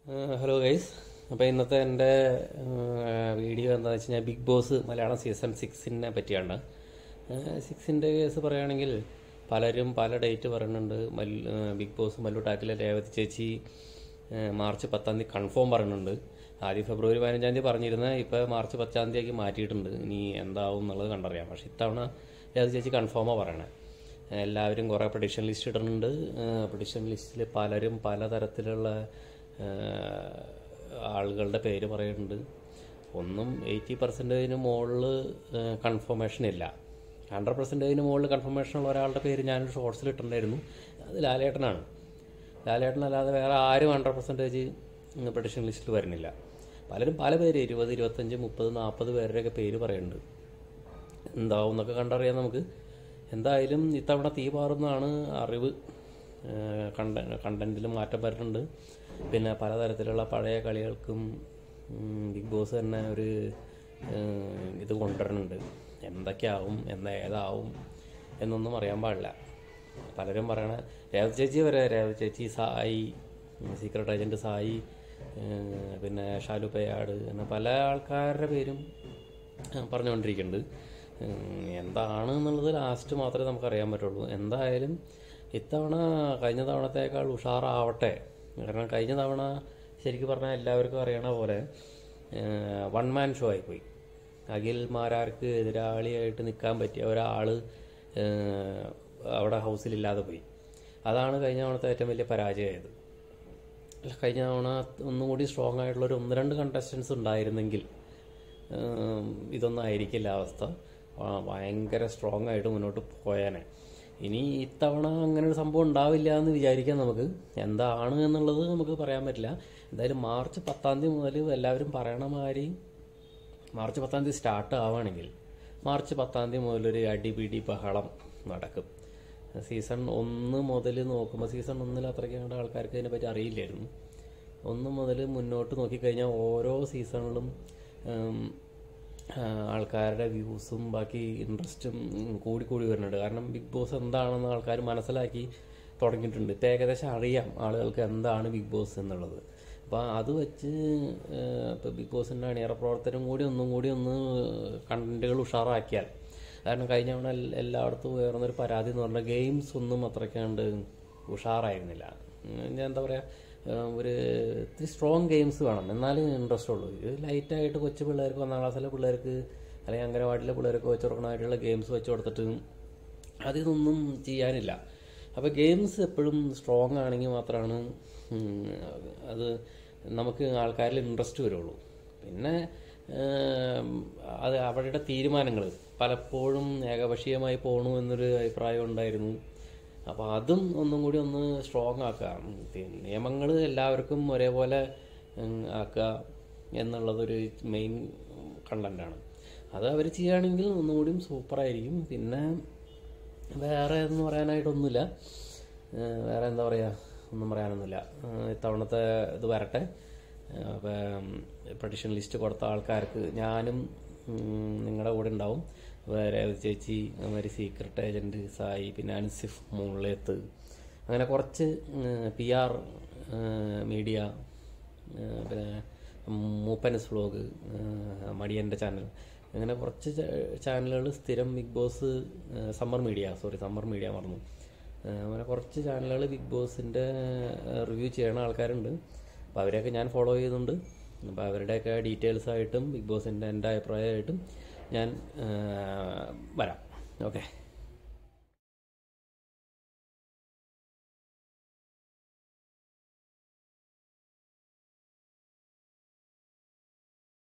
hello guys അപ്പോൾ ഇന്നത്തെ എൻ്റെ വീഡിയോ എന്താണെന്ന് വെച്ച് കഴിഞ്ഞാൽ ബിഗ് ബോസ് മലയാളം സീസൺ സിക്സിനെ പറ്റിയാണ് സിക്സിൻ്റെ കേസ് പറയുകയാണെങ്കിൽ പലരും പല ഡേറ്റ് പറയുന്നുണ്ട് മൽ ബിഗ് ബോസ് മല്ലു ടാറ്റിലെ രേവതി ചേച്ചി ഏഹ്, മാർച്ച് പത്താം തീയതി കൺഫേം പറയുന്നുണ്ട് ആദ്യം ഫെബ്രുവരി പതിനഞ്ചാം തീയതി പറഞ്ഞിരുന്ന ഇപ്പോൾ മാർച്ച് പത്താം തീയതിക്ക് മാറ്റിയിട്ടുണ്ട് ഇനി എന്താവും എന്നുള്ളത് കണ്ടറിയാം പക്ഷേ ഇത്തവണ രേവതി ചേച്ചി കൺഫേമാണ് പറയണേ എല്ലാവരും കുറേ പ്രഡിക്ഷൻ ലിസ്റ്റ് ഇടുന്നുണ്ട് പ്രഡിക്ഷൻ ലിസ്റ്റിൽ പലരും പലതരത്തിലുള്ള ഏഹ്, ആളുകളുടെ പേര് പറയുന്നുണ്ട് ഒന്നും എയ്റ്റി പെർസെൻറ്റേജിന് മുകളിൽ കൺഫർമേഷൻ ഇല്ല ഹൺഡ്രഡ് പെർസെൻറ്റേജിന് മുകളിൽ കൺഫർമേഷൻ ഉള്ള ഒരാളുടെ പേര് ഞാനൊരു ഷോർട്സിൽ ഇട്ടിട്ടുണ്ടായിരുന്നു അത് ലാലേട്ടനാണ് ലാലേട്ടൻ അല്ലാതെ വേറെ ആരും ഹൺഡ്രഡ് പെർസെൻറ്റേജ് പ്രഡിക്ഷൻ ലിസ്റ്റിൽ വരുന്നില്ല പലരും പല പേര് ഇരുപത് ഇരുപത്തഞ്ച് മുപ്പത് നാൽപ്പത് പേരുടെയൊക്കെ പേര് പറയുന്നുണ്ട് എന്താവും എന്നൊക്കെ കണ്ടറിയാം നമുക്ക് എന്തായാലും ഇത്തവണ തീ പാറുന്നതാണ് അറിവ് കണ്ട കണ്ടന്റിലും മാറ്റം വരുന്നുണ്ട് പിന്നെ പലതരത്തിലുള്ള പഴയ കളികൾക്കും ഉം, ബിഗ് ബോസ് തന്നെ ഒരു ഏഹ്, ഇത് കൊണ്ടുവരുന്നുണ്ട് എന്തൊക്കെയാവും എന്ന് ഏതാവും എന്നൊന്നും അറിയാൻ പാടില്ല പലരും പറയണ രേവതി ചേച്ചി വരെ രേവതി ചേച്ചി സായി സീക്രട്ട് ഏജൻറ്റ് സായി ഏഹ്, പിന്നെ ഷാലു പയ്യാട് അങ്ങനെ പല ആൾക്കാരുടെ പേരും ആ, പറഞ്ഞുകൊണ്ടിരിക്കുന്നുണ്ട് ഉം, എന്താണ് എന്നുള്ളത് ലാസ്റ്റ് മാത്രമേ നമുക്ക് അറിയാൻ പറ്റുള്ളൂ എന്തായാലും ഇത്തവണ കഴിഞ്ഞ തവണത്തേക്കാൾ ഉഷാറാവട്ടെ കാരണം കഴിഞ്ഞ തവണ ശരിക്കും പറഞ്ഞാൽ എല്ലാവർക്കും അറിയണ പോലെ വൺ മാൻ ഷോ ആയിപ്പോയി അഖിൽ മാരാർക്ക് എതിരാളിയായിട്ട് നിൽക്കാൻ പറ്റിയ ഒരാൾ അവിടെ ഹൗസിലില്ലാതെ പോയി അതാണ് കഴിഞ്ഞ തവണത്തെ ഏറ്റവും വലിയ പരാജയമായത് അല്ല കഴിഞ്ഞ തവണ ഒന്നും കൂടി സ്ട്രോങ് ആയിട്ടുള്ള ഒരു ഒന്ന് രണ്ട് കണ്ടസ്റ്റൻസ് ഉണ്ടായിരുന്നെങ്കിൽ ഉം, ഇതൊന്നും ആയിരിക്കില്ല അവസ്ഥ ആ, ഭയങ്കര സ്ട്രോങ് ആയിട്ട് മുന്നോട്ട് പോയാനെ ഇനി ഇത്തവണ അങ്ങനെ ഒരു സംഭവം ഉണ്ടാവില്ല എന്ന് വിചാരിക്കാം നമുക്ക് എന്താണ് എന്നുള്ളത് നമുക്ക് പറയാൻ പറ്റില്ല എന്തായാലും മാർച്ച് പത്താം തീയതി മുതൽ എല്ലാവരും പറയണ മാതിരി മാർച്ച് പത്താം തീയതി സ്റ്റാർട്ട് ആവുകയാണെങ്കിൽ മാർച്ച് പത്താം തീയതി മുതലൊരു അടിപിടി ബഹളം നടക്കും സീസൺ ഒന്ന് മുതൽ നോക്കുമ്പോൾ സീസൺ ഒന്നിൽ അത്രയ്ക്ക് കണ്ട ആൾക്കാർക്ക് അതിനെപ്പറ്റി അറിയില്ലായിരുന്നു ഒന്ന് മുതൽ മുന്നോട്ട് നോക്കിക്കഴിഞ്ഞാൽ ഓരോ സീസണിലും ഉം, ആ, ആൾക്കാരുടെ വ്യൂസും ബാക്കി ഇൻട്രസ്റ്റും കൂടി കൂടി വരുന്നുണ്ട് കാരണം ബിഗ് ബോസ് എന്താണെന്ന് ആൾക്കാർ മനസ്സിലാക്കി തുടങ്ങിയിട്ടുണ്ട് ഇപ്പം ഏകദേശം അറിയാം ആളുകൾക്ക് എന്താണ് ബിഗ് ബോസ് എന്നുള്ളത് അപ്പോൾ അത് വെച്ച് ഇപ്പോൾ ബിഗ് ബോസിൻ്റെ അണിയറ പ്രവർത്തനം കൂടി ഒന്നും കൂടി ഒന്ന് കണ്ടന്റുകൾ ഉഷാറാക്കിയാൽ കാരണം കഴിഞ്ഞ തവണ എൽ- എല്ലായിടത്തും ഉയർന്നൊരു പരാതി എന്ന് പറഞ്ഞാൽ ഗെയിംസ് ഒന്നും അത്രയ്ക്കാണ്ട് ഉഷാറായിരുന്നില്ല ഉം, ഞാൻ എന്താ പറയുക ഒരു ഇത്തിരി സ്ട്രോങ് ഗെയിംസ് വേണം എന്നാലും ഇൻട്രസ്റ്റ് ഉള്ളൂ ഇത് ലൈറ്റായിട്ട് കൊച്ചു പിള്ളേർക്ക് ഒന്നാം ക്ലാസ്സിലെ പിള്ളേർക്ക് അല്ലെങ്കിൽ അംഗനവാടിയിലെ പിള്ളേർക്ക് വെച്ച് കൊടുക്കണമായിട്ടുള്ള ഗെയിംസ് വെച്ച് കൊടുത്തിട്ട് അതിതൊന്നും ചെയ്യാനില്ല അപ്പോൾ ഗെയിംസ് എപ്പോഴും സ്ട്രോങ് ആണെങ്കിൽ മാത്രമാണ് ഉം, അത് നമുക്ക് ആൾക്കാരിൽ ഇൻട്രസ്റ്റ് വരുള്ളൂ പിന്നെ ഏം, അത് അവരുടെ തീരുമാനങ്ങൾ പലപ്പോഴും ഏകപക്ഷീയമായി പോകണു എന്നൊരു അഭിപ്രായം ഉണ്ടായിരുന്നു അപ്പോൾ അതും ഒന്നും കൂടി ഒന്ന് സ്ട്രോങ് ആക്കുക നിയമങ്ങൾ എല്ലാവർക്കും ഒരേപോലെ ഉം, ആക്കുക എന്നുള്ളതൊരു മെയിൻ കണ്ടന്റാണ് അത് അവർ ചെയ്യുകയാണെങ്കിൽ ഒന്നുകൂടിയും സൂപ്പറായിരിക്കും പിന്നെ വേറെ എന്ന് പറയാനായിട്ടൊന്നുമില്ല ഏഹ് വേറെ എന്താ പറയുക ഒന്നും പറയാനൊന്നുമില്ല ഏഹ് ഇത്തവണത്തെ ഇത് വരട്ടെ അപ്പം പ്രഡിഷൻ ലിസ്റ്റ് കൊടുത്ത ആൾക്കാർക്ക് ഞാനും നിങ്ങളുടെ കൂടെ ഉണ്ടാവും വേറെ ചേച്ചി അതുമാതിരി സീക്രട്ട് ഏജൻറ്റ് സായി പിന്നെ അൻസിഫ് മുള്ളേത്ത് അങ്ങനെ കുറച്ച് പി ആർ മീഡിയ പിന്നെ മൂപ്പനസ് വ്ളോഗ് മടിയൻ്റെ ചാനൽ അങ്ങനെ കുറച്ച് ചാനലുകൾ സ്ഥിരം big boss summer media sorry summer media മറന്നു ഏഹ് അങ്ങനെ കുറച്ച് ചാനലുകൾ ബിഗ് ബോസിൻ്റെ റിവ്യൂ ചെയ്യണ ആൾക്കാരുണ്ട് അപ്പോൾ അവരെയൊക്കെ ഞാൻ ഫോളോ ചെയ്യുന്നുണ്ട് അപ്പോൾ അവരുടെയൊക്കെ ഡീറ്റെയിൽസ് ആയിട്ടും ബിഗ് ബോസിൻ്റെ എൻ്റെ അഭിപ്രായമായിട്ടും ഞാൻ ഏഹ് വരാം ഓക്കെ